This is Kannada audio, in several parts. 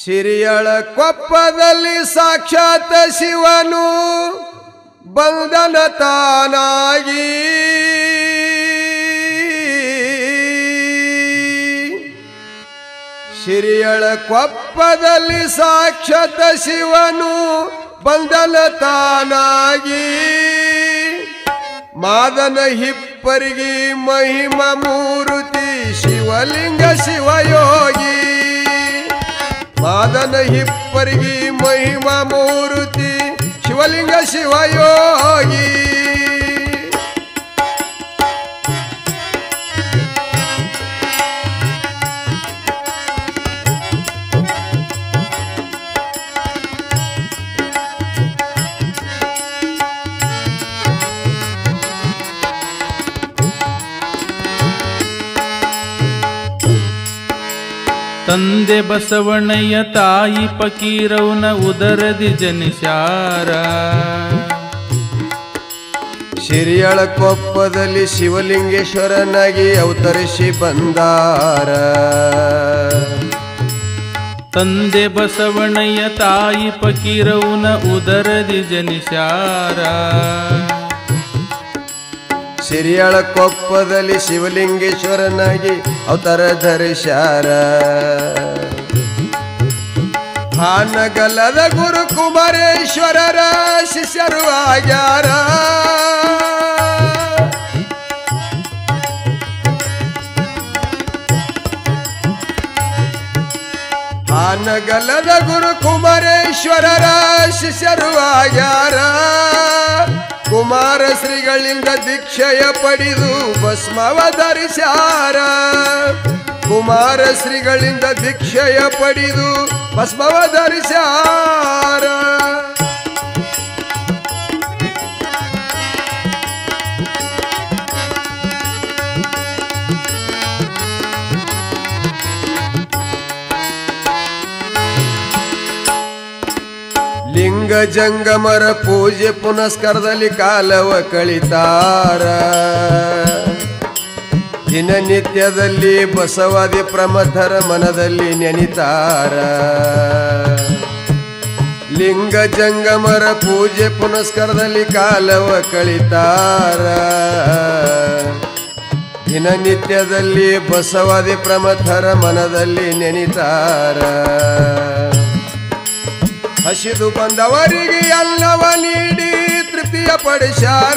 ಸಿರಿಯಳ ಕೊಪ್ಪದಲ್ಲಿ ಸಾಕ್ಷಾತ್ ಶಿವನು ಬಂದನ ತಾನಾಗಿ ಸಿರಿಯಳ ಕೊಪ್ಪದಲ್ಲಿ ಸಾಕ್ಷಾತ್ ಶಿವನು ಬಂದನ ತಾನಾಗಿ ಮಾದನ ಹಿಪ್ಪರಿಗೆ ಮಹಿಮ ಮೂರುತಿ ಶಿವಲಿಂಗ ಶಿವಯೋಗಿ ಮಾದನ ಹಿಪ್ಪರಿಗೆ ಮಹಿಮ ಮೂರುತಿ ಶಿವಲಿಂಗ ಶಿವಯೋಗಿ ತಂದೆ ಬಸವಣ್ಣಯ್ಯ ತಾಯಿ ಪಕೀರವನ ಉದರದಿ ಜನಿಸ್ಯಾರ ಸಿರಿಯಳ ಕೊಪ್ಪದಲ್ಲಿ ಶಿವಲಿಂಗೇಶ್ವರನಾಗಿ ಅವತರಿಸಿ ಬಂದಾರ ತಂದೆ ಬಸವಣ್ಣಯ್ಯ ತಾಯಿ ಪಕೀರವನ ಉದರದಿ ಜನಿಸ್ಯಾರ ಸಿರಿಯಳ ಕೊಪ್ಪದಲ್ಲಿ ಶಿವಲಿಂಗೇಶ್ವರನಾಗಿ ಅವತಾರ ಧರಿಸ್ಯಾರ ಹಾನಗಲ್ಲದ ಗುರು ಕುಮಾರೇಶ್ವರರ ಶಿಷ್ಯರು ಆಗ್ಯಾರ ಹಾನಗಲ್ಲದ ಗುರು ಕುಮಾರೇಶ್ವರರ ಶಿಷ್ಯರು ಆಗ್ಯಾರ ಕುಮಾರ ಶ್ರೀಗಳಿಂದ ದೀಕ್ಷೆಯ ಪಡೆದು ಭಸ್ಮವ ಧರಿಸ್ಯಾರ ಕುಮಾರ ಶ್ರೀಗಳಿಂದ ದೀಕ್ಷೆಯ ಪಡೆದು ಭಸ್ಮವ ಧರಿಸ್ಯಾರ ಲಿಂಗ ಜಂಗಮರ ಪೂಜೆ ಪುನಸ್ಕಾರದಲ್ಲಿ ಕಾಲವ ಕಳಿತಾರ ದಿನನಿತ್ಯದಲ್ಲಿ ಬಸವಾದಿ ಪ್ರಮಥರ ಮನದಲ್ಲಿ ನೆನಿತಾರ ಲಿಂಗ ಜಂಗಮರ ಪೂಜೆ ಪುನಸ್ಕಾರದಲ್ಲಿ ಕಾಲವ ಕಳಿತಾರ ದಿನನಿತ್ಯದಲ್ಲಿ ಬಸವಾದಿ ಪ್ರಮಥರ ಮನದಲ್ಲಿ ನೆನಿತಾರ ಹಸಿದು ಬಂದವರಿಗೆ ಎಲ್ಲವ ನೀಡಿ ತೃಪ್ತಿಯ ಪಡಿಸ್ಯಾರ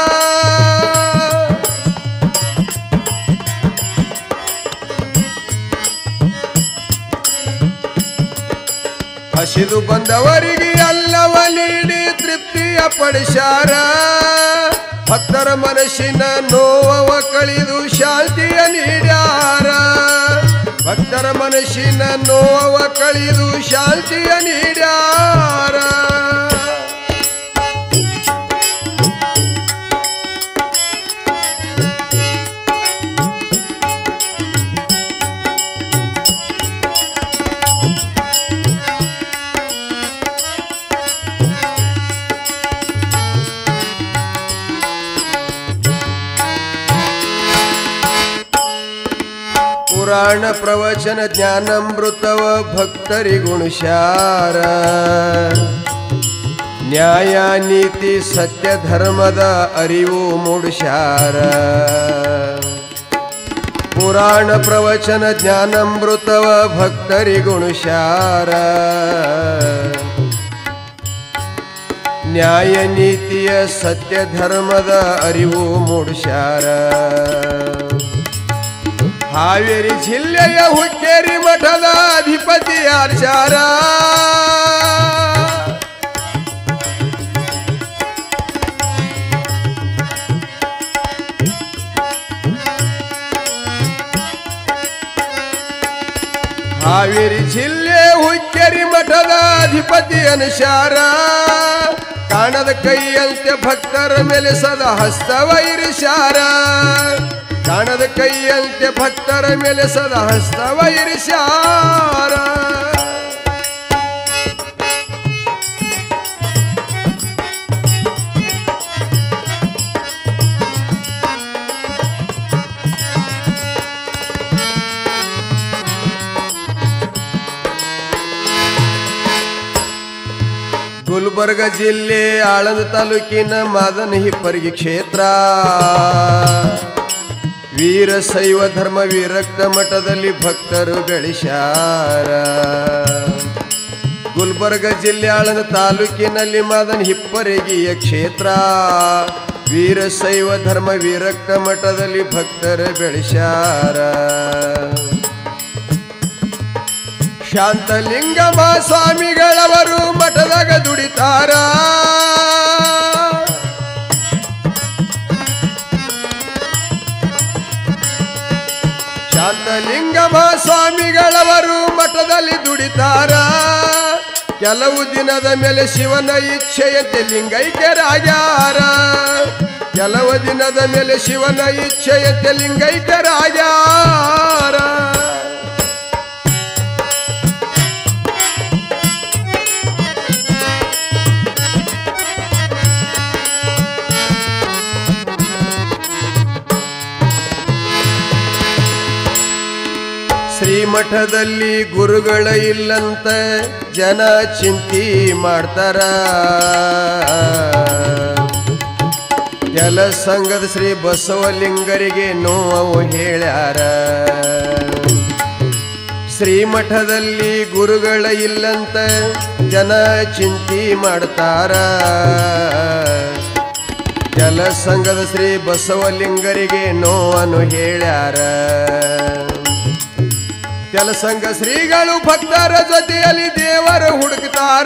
ಹಸಿದು ಬಂದವರಿಗೆ ಎಲ್ಲವ ನೀಡಿ ತೃಪ್ತಿಯ ಪಡಿಸ್ಯಾರ ಭಕ್ತರ ಮನಸ್ಸಿನ ನೋವ ಕಳಿದು ಶಾಂತಿಯ ನೀಡ್ಯಾರ ಭಕ್ತರ ಮನಸ್ಸಿನ ನೋವ ಕಳಿದು ಶಾಂತಿಯ ನೀಡ್ಯಾರ ಪುರಾಣ ಪ್ರವಚನ ಜ್ಞಾನಾಮೃತವ ಭಕ್ತರಿಗುಣಶಾರ ನ್ಯಾಯ ನೀತಿ ಸತ್ಯ ಧರ್ಮದ ಅರಿವು ಮೂಡಿಸ್ಯಾರ ಪುರಾಣ ಪ್ರವಚನ ಜ್ಞಾನಾಮೃತವ ಭಕ್ತರಿಗುಣಶಾರ ನ್ಯಾಯ ನೀತಿಯ ಸತ್ಯ ಧರ್ಮದ ಅರಿವು ಮೂಡಿಸ್ಯಾರ ಹಾವೇರಿ ಜಿಲ್ಲೆಯ ಹುಕ್ಕೇರಿ ಮಠದ ಅಧಿಪತಿ ಆರ್ಚಾರ ಹಾವೇರಿ ಜಿಲ್ಲೆ ಹುಕ್ಕೇರಿ ಮಠದ ಅಧಿಪತಿ ಅನುಸಾರ ಕಾಣದ ಕೈಯಂತೆ ಭಕ್ತರ ಮೇಲೆ ಸದಾ ಹಸ್ತವ ಇರಿಸ್ಯಾರ ಕಾಣದ ಕೈಯಂತೆ ಭಕ್ತರ ಮೇಲೆ ಸದಾ ಹಸ್ತವ ಇರಿಸ್ಯಾರ ಗುಲ್ಬರ್ಗ ಜಿಲ್ಲೆ ಆಳಂದ ತಾಲೂಕಿನ ಮಾದನ ಹಿಪ್ಪರ್ಗಿ ಕ್ಷೇತ್ರ ವೀರ ಶೈವ ಧರ್ಮ ವಿರಕ್ತ ಮಠದಲ್ಲಿ ಭಕ್ತರು ಬೆಳೆಸ್ಯಾರ ಗುಲ್ಬರ್ಗ ಜಿಲ್ಲೆ ಆಳಂದ ತಾಲೂಕಿನಲ್ಲಿ ಮಾದನ ಹಿಪ್ಪರಿಗಿಯ ಕ್ಷೇತ್ರ ವೀರ ಶೈವ ಧರ್ಮ ವಿರಕ್ತ ಮಠದಲ್ಲಿ ಭಕ್ತರು ಬೆಳೆಸ್ಯಾರ ಶಾಂತಲಿಂಗಮ ಸ್ವಾಮಿಗಳವರು ಮಠದಾಗ ದುಡಿತಾರ ಶಾಂತಲಿಂಗಮ ಸ್ವಾಮಿಗಳವರು ಮಠದಲ್ಲಿ ದುಡಿತಾರ ಕೆಲವು ದಿನದ ಮೇಲೆ ಶಿವನ ಇಚ್ಛೆಯಂತೆ ಲಿಂಗೈಕ್ಯರಾಗ್ಯಾರ ಕೆಲವು ದಿನದ ಮೇಲೆ ಶಿವನ ಇಚ್ಛೆಯಂತೆ ಲಿಂಗೈಕ್ಯರಾಗ್ಯಾರ ಶ್ರೀಮಠದಲ್ಲಿ ಗುರುಗಳ ಇಲ್ಲಂತ ಜನ ಚಿಂತಿ ಮಾಡ್ತಾರ ಕೆಲ ಸಂಘದ ಶ್ರೀ ಬಸವಲಿಂಗರಿಗೆ ನೋವು ಹೇಳ್ಯಾರ ಶ್ರೀಮಠದಲ್ಲಿ ಗುರುಗಳ ಇಲ್ಲಂತ ಜನ ಚಿಂತಿ ಮಾಡ್ತಾರ ಕೆಲ ಸಂಘದ ಶ್ರೀ ಬಸವಲಿಂಗರಿಗೆ ನೋವನ್ನು ಹೇಳ್ಯಾರ ಕೆಲಸಂಗ ಶ್ರೀಗಳು ಭಕ್ತರ ಜೊತೆಯಲ್ಲಿ ದೇವರ ಹುಡುಕ್ತಾರ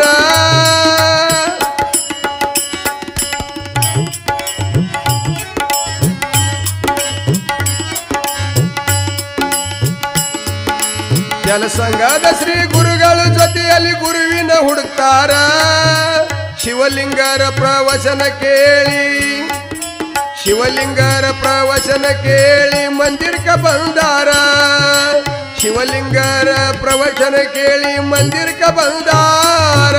ಕೆಲಸಂಗದ ಶ್ರೀ ಗುರುಗಳ ಜೊತೆಯಲ್ಲಿ ಗುರುವಿನ ಹುಡುಕ್ತಾರ ಶಿವಲಿಂಗರ ಪ್ರವಚನ ಕೇಳಿ ಶಿವಲಿಂಗರ ಪ್ರವಚನ ಕೇಳಿ ಮಂದಿರಕ್ಕೆ ಬಂದಾರ ಶಿವಲಿಂಗರ ಪ್ರವಚನ ಕೇಳಿ ಮಂದಿರಕ್ಕೆ ಬಂದಾರ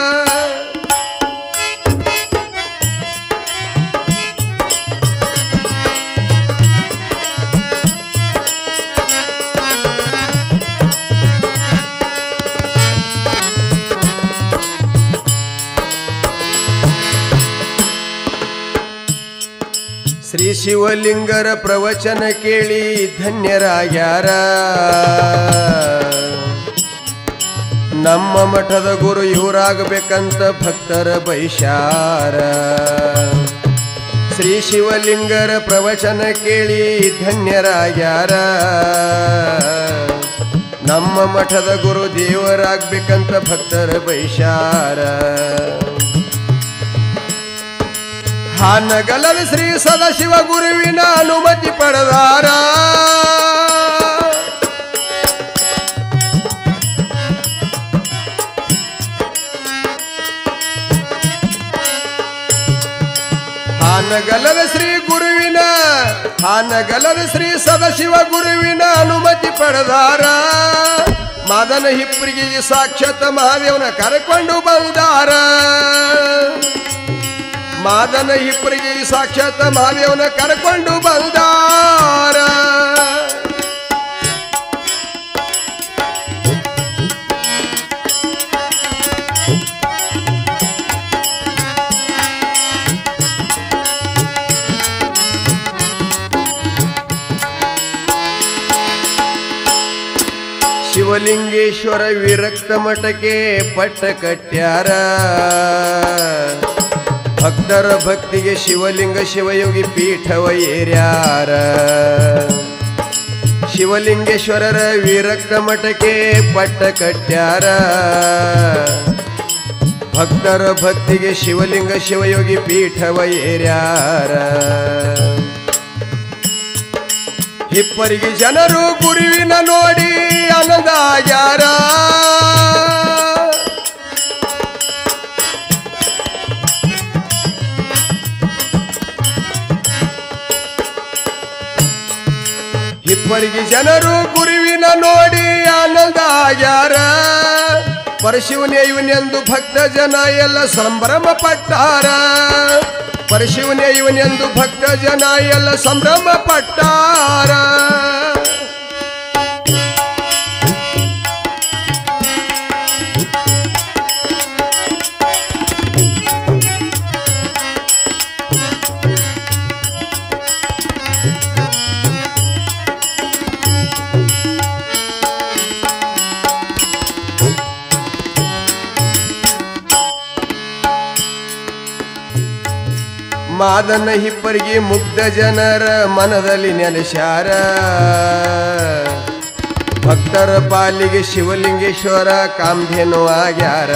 ಶ್ರೀ ಶಿವಲಿಂಗರ ಪ್ರವಚನ ಕೇಳಿ ಧನ್ಯರಾಗ್ಯಾರ ನಮ್ಮ ಮಠದ ಗುರು ಇವರಾಗಬೇಕಂತ ಭಕ್ತರ ಬೈಶಾರ ಶ್ರೀ ಶಿವಲಿಂಗರ ಪ್ರವಚನ ಕೇಳಿ ಧನ್ಯರಾಗ್ಯಾರ ನಮ್ಮ ಮಠದ ಗುರು ದೇವರಾಗ್ಬೇಕಂತ ಭಕ್ತರ ಬೈಶಾರ ಹಾನಗಲದ ಶ್ರೀ ಸದಾಶಿವ ಗುರುವಿನ ಅನುಮತಿ ಪಡೆದಾರ ಹಾನಗಲದ ಶ್ರೀ ಗುರುವಿನ ಹಾನಗಲದ ಶ್ರೀ ಸದಾಶಿವ ಗುರುವಿನ ಅನುಮತಿ ಪಡೆದಾರ ಮಾದನ ಹಿಪ್ಪರಿಗೆ ಸಾಕ್ಷಾತ್ ಮಹಾದೇವನ ಕರೆಕೊಂಡು ಬಂದಾರ ಮಾದನ ಇಬ್ಬರಿಗೆ ಸಾಕ್ಷಾತ್ ಮಹಾದೇವನ ಕರ್ಕೊಂಡು ಬಂದಾರ ಶಿವಲಿಂಗೇಶ್ವರ ವಿರಕ್ತ ಮಠಕ್ಕೆ ಪಟ್ಟ ಕಟ್ಯಾರ ಭಕ್ತರ ಭಕ್ತಿಗೆ ಶಿವಲಿಂಗ ಶಿವಯೋಗಿ ಪೀಠವ ಏರ್ಯಾರ ಶಿವಲಿಂಗೇಶ್ವರರ ವಿರಕ್ತ ಮಠಕ್ಕೆ ಪಟ್ಟ ಕಟ್ಯಾರ ಭಕ್ತರ ಭಕ್ತಿಗೆ ಶಿವಲಿಂಗ ಶಿವಯೋಗಿ ಪೀಠವ ಏರ್ಯಾರ ಹಿಪ್ಪರಿಗೆ ಜನರು ಗುರುವಿನ ನೋಡಿ ಆನಂದಾಗ್ಯಾರ ಹಿಪ್ಪರಿಗೆ ಜನರು ಗುರುವಿನ ನೋಡಿ ಆನಂದ ಆಗ್ಯಾರ ಪರಶಿವನೇ ಇವನೆಂದು ಭಕ್ತ ಜನ ಎಲ್ಲ ಸಂಭ್ರಮ ಪಟ್ಟಾರ ಪರಶಿವನೇ ಇವನೆಂದು ಭಕ್ತ ಜನ ಎಲ್ಲ ಸಂಭ್ರಮ ಪಟ್ಟಾರ ಮಾದನ ಹಿಪ್ಪರಿಗೆ ಮುಗ್ಧ ಜನರ ಮನದಲ್ಲಿ ನೆಲೆಸ್ಯಾರ ಭಕ್ತರ ಪಾಲಿಗೆ ಶಿವಲಿಂಗೇಶ್ವರ ಕಾಮಧೇನು ಆಗ್ಯಾರ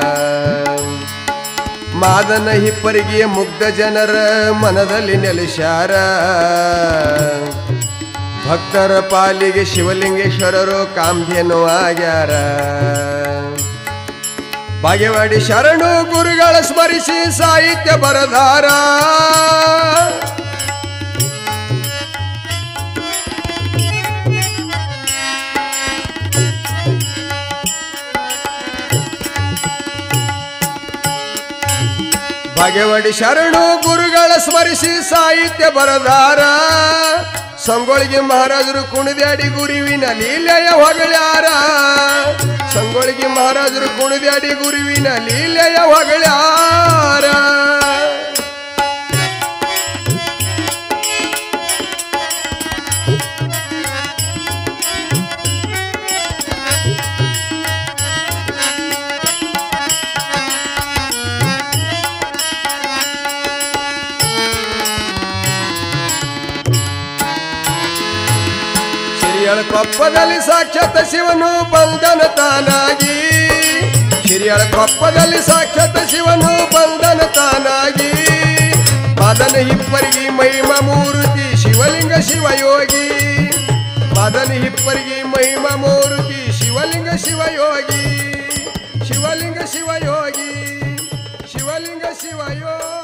ಮಾದನ ಹಿಪ್ಪರಿಗೆ ಮುಗ್ಧ ಜನರ ಮನದಲ್ಲಿ ನೆಲೆಸ್ಯಾರ ಭಕ್ತರ ಪಾಲಿಗೆ ಶಿವಲಿಂಗೇಶ್ವರರು ಕಾಮಧೇನು ಆಗ್ಯಾರ ಬಾಗೇವಾಡಿ ಶರಣು ಗುರುಗಳ ಸ್ಮರಿಸಿ ಸಾಹಿತ್ಯ ಬರದಾರ ಬಾಗೇವಾಡಿ ಶರಣು ಗುರುಗಳ ಸ್ಮರಿಸಿ ಸಾಹಿತ್ಯ ಬರದಾರ ಸಂಗೊಳಿಗೆ ಮಹಾರಾಜರು ಕುಣಿದ್ಯಾಡಿ ಗುರುವಿನ ಲೀಲೆಯ ಹೊಗಳ್ಯಾರ ಸಂಗೊಳಿಗೆ ಮಹಾರಾಜರು ಕುಣಿದ್ಯಾಡಿ ಗುರುವಿನ ಲೀಲೆಯ ಹೊಗಳ್ಯಾರ ಶಿರಿಯಳ ಕೊಪ್ಪದಲ್ಲಿ ಸಾಕ್ಷಾತ್ ಶಿವನು ಬಂದನ ತಾನಾಗಿ ಶಿರಿಯಳ ಕೊಪ್ಪದಲ್ಲಿ ಸಾಕ್ಷಾತ್ ಶಿವನು ಬಂದನ ತಾನಾಗಿ ಮದನ ಹಿಪ್ಪರಿಗೆ ಮಹಿಮ ಮೂರುತಿ ಶಿವಲಿಂಗ ಶಿವಯೋಗಿ ಮದನ ಹಿಪ್ಪರಿಗೆ ಮಹಿಮ ಮೂರುತಿ ಶಿವಲಿಂಗ ಶಿವಯೋಗಿ ಶಿವಲಿಂಗ ಶಿವಯೋಗಿ ಶಿವಲಿಂಗ ಶಿವಯೋಗಿ